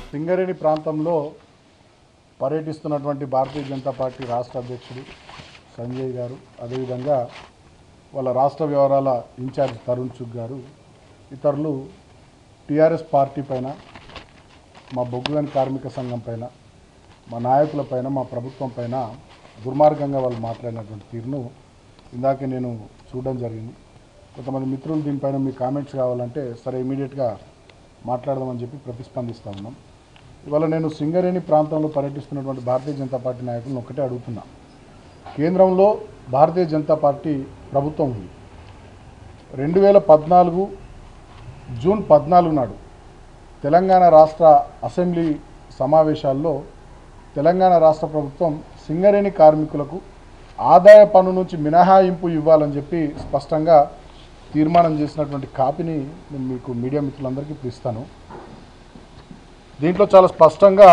సింగరేణి ప్రాంతంలో పర్యటిస్తున్నటువంటి భారతీయ జనతా పార్టీ రాష్ట్ర అధ్యక్షుడు సంజయ్ గారు అదేవిధంగా వాళ్ళ రాష్ట్ర వ్యవహారాల ఇన్ఛార్జ్ తరుణ్ చుగ్ గారు ఇతరులు టీఆర్ఎస్ పార్టీ పైన మా బొగ్గుగని కార్మిక సంఘం పైన మా నాయకుల పైన మా ప్రభుత్వం పైన దుర్మార్గంగా వాళ్ళు మాట్లాడినటువంటి తీరును ఇందాకే నేను చూడడం జరిగింది కొంతమంది మిత్రులు దీనిపైన మీ కామెంట్స్ కావాలంటే సరే ఇమీడియట్గా మాట్లాడదామని చెప్పి ప్రతిస్పందిస్తూ ఉన్నాం ఇవాళ నేను సింగరేణి ప్రాంతంలో పర్యటిస్తున్నటువంటి భారతీయ జనతా పార్టీ నాయకులను ఒకటే అడుగుతున్నా కేంద్రంలో భారతీయ జనతా పార్టీ ప్రభుత్వం ఉంది రెండు వేల పద్నాలుగు జూన్ పద్నాలుగు నాడు తెలంగాణ రాష్ట్ర అసెంబ్లీ సమావేశాల్లో తెలంగాణ రాష్ట్ర ప్రభుత్వం సింగరేణి కార్మికులకు ఆదాయ పన్ను నుంచి మినహాయింపు ఇవ్వాలని చెప్పి స్పష్టంగా తీర్మానం చేసినటువంటి కాపీని నేను మీకు మీడియా మిత్రులందరికీ ఇప్పుడు ఇస్తాను దీంట్లో చాలా స్పష్టంగా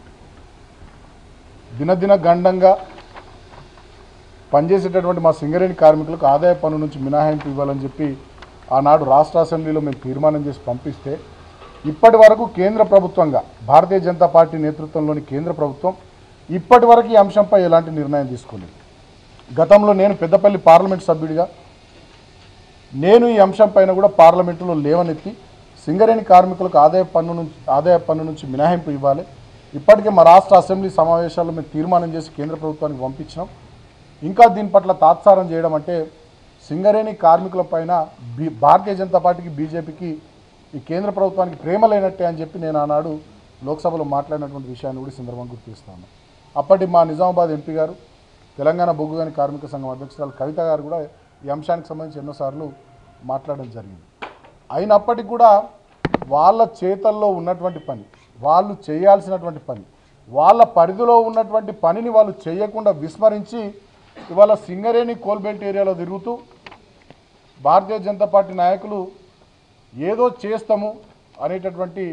దినదిన గండంగా పనిచేసేటటువంటి మా సింగరేణి కార్మికులకు ఆదాయ పన్ను నుంచి మినహాయింపు ఇవ్వాలని చెప్పి ఆనాడు రాష్ట్ర అసెంబ్లీలో మేము తీర్మానం చేసి పంపిస్తే ఇప్పటి వరకు కేంద్ర ప్రభుత్వంగా భారతీయ జనతా పార్టీ నేతృత్వంలోని కేంద్ర ప్రభుత్వం ఇప్పటి వరకు ఈ అంశంపై ఎలాంటి నిర్ణయం తీసుకోలేదు గతంలో నేను పెద్దపల్లి పార్లమెంట్ సభ్యుడిగా నేను ఈ అంశం పైన కూడా పార్లమెంటులో లేవనెత్తి సింగరేణి కార్మికులకు ఆదాయ పన్ను నుంచి ఆదాయ పన్ను నుంచి మినహాయింపు ఇవ్వాలి ఇప్పటికే మా రాష్ట్ర అసెంబ్లీ సమావేశాల్లో మేము తీర్మానం చేసి కేంద్ర ప్రభుత్వానికి పంపించినాం ఇంకా దీని పట్ల తాత్సారం చేయడం అంటే సింగరేణి కార్మికుల పైన బీ భారతీయ జనతా పార్టీకి బీజేపీకి ఈ కేంద్ర ప్రభుత్వానికి ప్రేమ లేనట్టే అని చెప్పి నేను ఆనాడు లోక్సభలో మాట్లాడినటువంటి విషయాన్ని కూడా ఈ సందర్భంగా గుర్తు చేస్తాను అప్పటి మా నిజామాబాద్ ఎంపీ గారు తెలంగాణ బొగ్గుగని కార్మిక సంఘం అధ్యక్షురాలు కవిత గారు కూడా ఈ అంశానికి సంబంధించి ఎన్నోసార్లు మాట్లాడడం జరిగింది అయినప్పటికీ కూడా వాళ్ళ చేతల్లో ఉన్నటువంటి పని వాళ్ళు చేయాల్సినటువంటి పని వాళ్ళ పరిధిలో ఉన్నటువంటి పనిని వాళ్ళు చేయకుండా విస్మరించి ఇవాళ సింగరేణి కోల్బెల్ట్ ఏరియాలో తిరుగుతూ భారతీయ జనతా పార్టీ నాయకులు ఏదో చేస్తాము అనేటటువంటి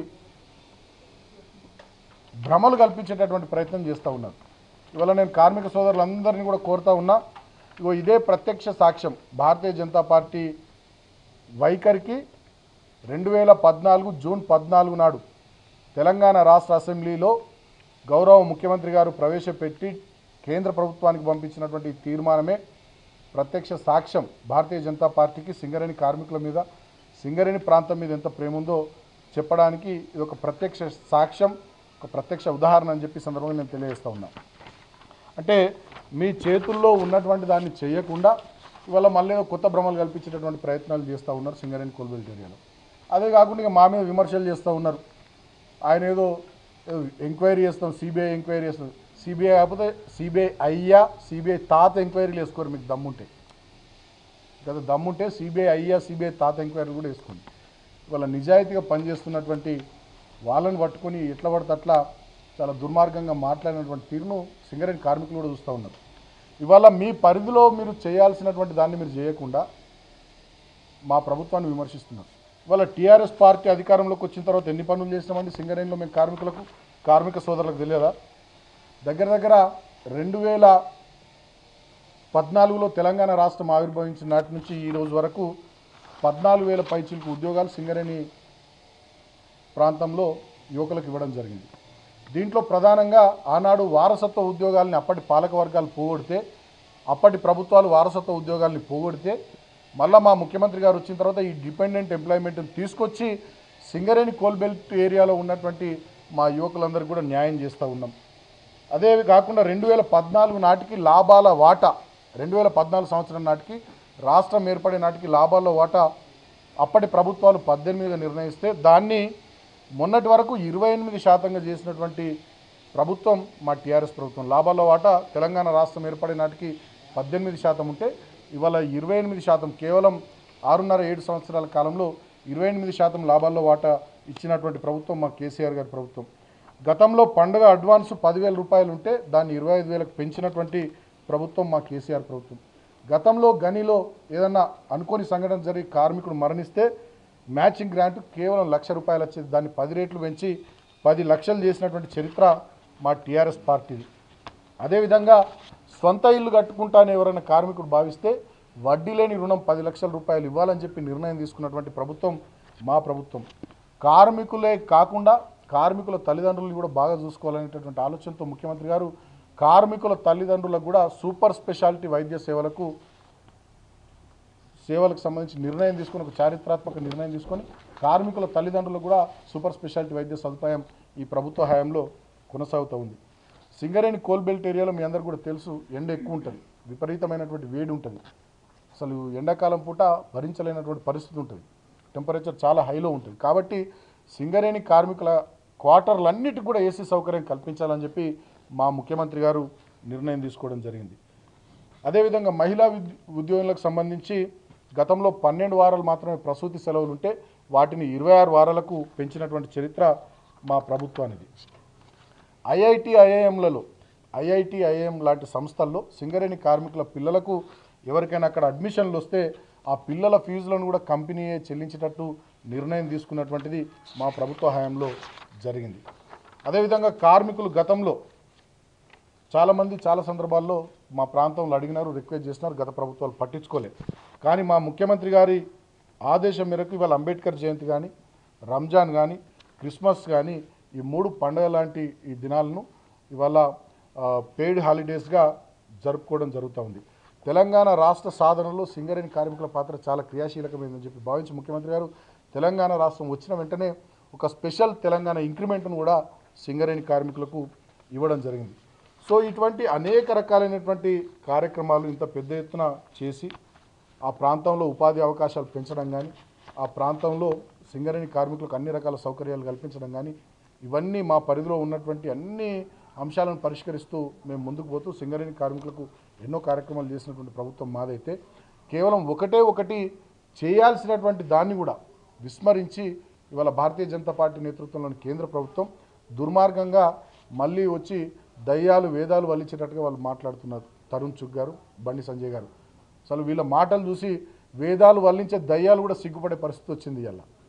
భ్రమలు కల్పించేటటువంటి ప్రయత్నం చేస్తూ ఉన్నారు ఇవాళ నేను కార్మిక సోదరులందరినీ కూడా కోరుతా ఉన్నా ఇగో ఇదే ప్రత్యక్ష సాక్ష్యం భారతీయ జనతా పార్టీ వైఖరికి రెండు వేల పద్నాలుగు జూన్ పద్నాలుగు నాడు తెలంగాణ రాష్ట్ర అసెంబ్లీలో గౌరవ ముఖ్యమంత్రి గారు ప్రవేశపెట్టి కేంద్ర ప్రభుత్వానికి పంపించినటువంటి ఈ తీర్మానమే ప్రత్యక్ష సాక్ష్యం భారతీయ జనతా పార్టీకి సింగరేణి కార్మికుల మీద సింగరేణి ప్రాంతం మీద ఎంత ప్రేమ ఉందో చెప్పడానికి ఇది ఒక ప్రత్యక్ష సాక్ష్యం ఒక ప్రత్యక్ష ఉదాహరణ అని చెప్పి ఈ సందర్భంగా నేను తెలియజేస్తా ఉన్నా అంటే మీ చేతుల్లో ఉన్నటువంటి దాన్ని చేయకుండా ఇవాళ మళ్ళీ ఏదో కొత్త భ్రమలు కల్పించేటటువంటి ప్రయత్నాలు చేస్తూ ఉన్నారు సింగరేణి కోల్బెల్ట్ ఏరియాలో అదే కాకుండా ఇక మా మీద విమర్శలు చేస్తూ ఉన్నారు ఆయన ఏదో ఏదో ఎంక్వైరీ చేస్తాం సిబిఐ ఎంక్వైరీ చేస్తాం సిబిఐ కాకపోతే సిబిఐ అయ్యా సిబిఐ తాత ఎంక్వైరీలు వేసుకోరు మీకు దమ్ముంటే కదా దమ్ముంటే సిబిఐ అయ్యా సిబిఐ తాత ఎంక్వైరీలు కూడా వేసుకోండి ఇవాళ నిజాయితీగా పనిచేస్తున్నటువంటి వాళ్ళని పట్టుకొని ఎట్లా పడితే అట్లా చాలా దుర్మార్గంగా మాట్లాడినటువంటి తీరును సింగరేణి కార్మికులు కూడా చూస్తూ ఉన్నారు ఇవాళ మీ పరిధిలో మీరు చేయాల్సినటువంటి దాన్ని మీరు చేయకుండా మా ప్రభుత్వాన్ని విమర్శిస్తున్నారు ఇవాళ టీఆర్ఎస్ పార్టీ అధికారంలోకి వచ్చిన తర్వాత ఎన్ని పనులు చేసినామండి సింగరేణిలో మేము కార్మికులకు కార్మిక సోదరులకు తెలియదా దగ్గర దగ్గర రెండు వేల పద్నాలుగులో తెలంగాణ రాష్ట్రం ఆవిర్భవించిన నాటి నుంచి ఈ రోజు వరకు పద్నాలుగు వేల పైచీలకు ఉద్యోగాలు సింగరేణి ప్రాంతంలో యువకులకు ఇవ్వడం జరిగింది దీంట్లో ప్రధానంగా ఆనాడు వారసత్వ ఉద్యోగాల్ని అప్పటి పాలక వర్గాలు పోగొడితే అప్పటి ప్రభుత్వాలు వారసత్వ ఉద్యోగాల్ని పోగొడితే మళ్ళీ మా ముఖ్యమంత్రి గారు వచ్చిన తర్వాత ఈ డిపెండెంట్ ఎంప్లాయ్మెంట్ని తీసుకొచ్చి సింగరేణి కోల్బెల్ట్ ఏరియాలో ఉన్నటువంటి మా యువకులందరికీ కూడా న్యాయం చేస్తూ ఉన్నాం అదే కాకుండా రెండు వేల పద్నాలుగు నాటికి లాభాల వాటా రెండు వేల పద్నాలుగు సంవత్సరం నాటికి రాష్ట్రం ఏర్పడే నాటికి లాభాల వాటా అప్పటి ప్రభుత్వాలు పద్దెనిమిదిగా నిర్ణయిస్తే దాన్ని మొన్నటి వరకు ఇరవై ఎనిమిది శాతంగా చేసినటువంటి ప్రభుత్వం మా టీఆర్ఎస్ ప్రభుత్వం లాభాల వాటా తెలంగాణ రాష్ట్రం ఏర్పడే నాటికి పద్దెనిమిది శాతం ఉంటే ఇవాళ ఇరవై ఎనిమిది శాతం కేవలం ఆరున్నర ఏడు సంవత్సరాల కాలంలో ఇరవై ఎనిమిది శాతం లాభాల్లో వాటా ఇచ్చినటువంటి ప్రభుత్వం మా కేసీఆర్ గారి ప్రభుత్వం గతంలో పండుగ అడ్వాన్స్ పదివేల రూపాయలు ఉంటే దాన్ని ఇరవై ఐదు వేలకు పెంచినటువంటి ప్రభుత్వం మా కేసీఆర్ ప్రభుత్వం గతంలో గనిలో ఏదన్నా అనుకోని సంఘటన జరిగి కార్మికుడు మరణిస్తే మ్యాచింగ్ గ్రాంట్ కేవలం లక్ష రూపాయలు వచ్చేది దాన్ని పది రేట్లు పెంచి పది లక్షలు చేసినటువంటి చరిత్ర మా టీఆర్ఎస్ పార్టీది అదేవిధంగా సొంత ఇల్లు కట్టుకుంటానే ఎవరైనా కార్మికుడు భావిస్తే వడ్డీ లేని రుణం పది లక్షల రూపాయలు ఇవ్వాలని చెప్పి నిర్ణయం తీసుకున్నటువంటి ప్రభుత్వం మా ప్రభుత్వం కార్మికులే కాకుండా కార్మికుల తల్లిదండ్రులను కూడా బాగా చూసుకోవాలనేటటువంటి ఆలోచనతో ముఖ్యమంత్రి గారు కార్మికుల తల్లిదండ్రులకు కూడా సూపర్ స్పెషాలిటీ వైద్య సేవలకు సేవలకు సంబంధించి నిర్ణయం తీసుకొని ఒక చారిత్రాత్మక నిర్ణయం తీసుకొని కార్మికుల తల్లిదండ్రులకు కూడా సూపర్ స్పెషాలిటీ వైద్య సదుపాయం ఈ ప్రభుత్వ హయాంలో కొనసాగుతూ ఉంది సింగరేణి కోల్బెల్ట్ ఏరియాలో మీ అందరికీ కూడా తెలుసు ఎండ ఎక్కువ ఉంటుంది విపరీతమైనటువంటి వేడి ఉంటుంది అసలు ఎండాకాలం పూట భరించలేనటువంటి పరిస్థితి ఉంటుంది టెంపరేచర్ చాలా హైలో ఉంటుంది కాబట్టి సింగరేణి కార్మికుల క్వార్టర్లన్నిటికి కూడా ఏసీ సౌకర్యం కల్పించాలని చెప్పి మా ముఖ్యమంత్రి గారు నిర్ణయం తీసుకోవడం జరిగింది అదేవిధంగా మహిళా విద్- ఉద్యోగులకు సంబంధించి గతంలో పన్నెండు వారాలు మాత్రమే ప్రసూతి సెలవులు ఉంటే వాటిని ఇరవై ఆరు వారాలకు పెంచినటువంటి చరిత్ర మా ప్రభుత్వానిది ఐఐటి ఐఐఎంలలో ఐఐటి ఐఐఎం లాంటి సంస్థల్లో సింగరేణి కార్మికుల పిల్లలకు ఎవరికైనా అక్కడ అడ్మిషన్లు వస్తే ఆ పిల్లల ఫీజులను కూడా కంపెనీయే చెల్లించేటట్టు నిర్ణయం తీసుకున్నటువంటిది మా ప్రభుత్వ హయాంలో జరిగింది అదేవిధంగా కార్మికులు గతంలో చాలామంది చాలా సందర్భాల్లో మా ప్రాంతంలో అడిగినారు రిక్వెస్ట్ చేసినారు గత ప్రభుత్వాలు పట్టించుకోలేదు కానీ మా ముఖ్యమంత్రి గారి ఆదేశం మేరకు ఇవాళ అంబేద్కర్ జయంతి కానీ రంజాన్ కానీ క్రిస్మస్ కానీ ఈ మూడు పండుగ లాంటి ఈ దినాలను ఇవాళ పెయిడ్ హాలిడేస్గా జరుపుకోవడం జరుగుతూ ఉంది తెలంగాణ రాష్ట్ర సాధనలో సింగరేణి కార్మికుల పాత్ర చాలా క్రియాశీలకమైందని చెప్పి భావించి ముఖ్యమంత్రి గారు తెలంగాణ రాష్ట్రం వచ్చిన వెంటనే ఒక స్పెషల్ తెలంగాణ ఇంక్రిమెంట్ను కూడా సింగరేణి కార్మికులకు ఇవ్వడం జరిగింది సో ఇటువంటి అనేక రకాలైనటువంటి కార్యక్రమాలు ఇంత పెద్ద ఎత్తున చేసి ఆ ప్రాంతంలో ఉపాధి అవకాశాలు పెంచడం కానీ ఆ ప్రాంతంలో సింగరేణి కార్మికులకు అన్ని రకాల సౌకర్యాలు కల్పించడం కానీ ఇవన్నీ మా పరిధిలో ఉన్నటువంటి అన్ని అంశాలను పరిష్కరిస్తూ మేము ముందుకు పోతూ సింగరేణి కార్మికులకు ఎన్నో కార్యక్రమాలు చేసినటువంటి ప్రభుత్వం మాదైతే కేవలం ఒకటే ఒకటి చేయాల్సినటువంటి దాన్ని కూడా విస్మరించి ఇవాళ భారతీయ జనతా పార్టీ నేతృత్వంలోని కేంద్ర ప్రభుత్వం దుర్మార్గంగా మళ్ళీ వచ్చి దయ్యాలు వేదాలు వల్లించేటట్టుగా వాళ్ళు మాట్లాడుతున్నారు తరుణ్ చుగ్ గారు బండి సంజయ్ గారు అసలు వీళ్ళ మాటలు చూసి వేదాలు వల్లించే దయ్యాలు కూడా సిగ్గుపడే పరిస్థితి వచ్చింది ఇలా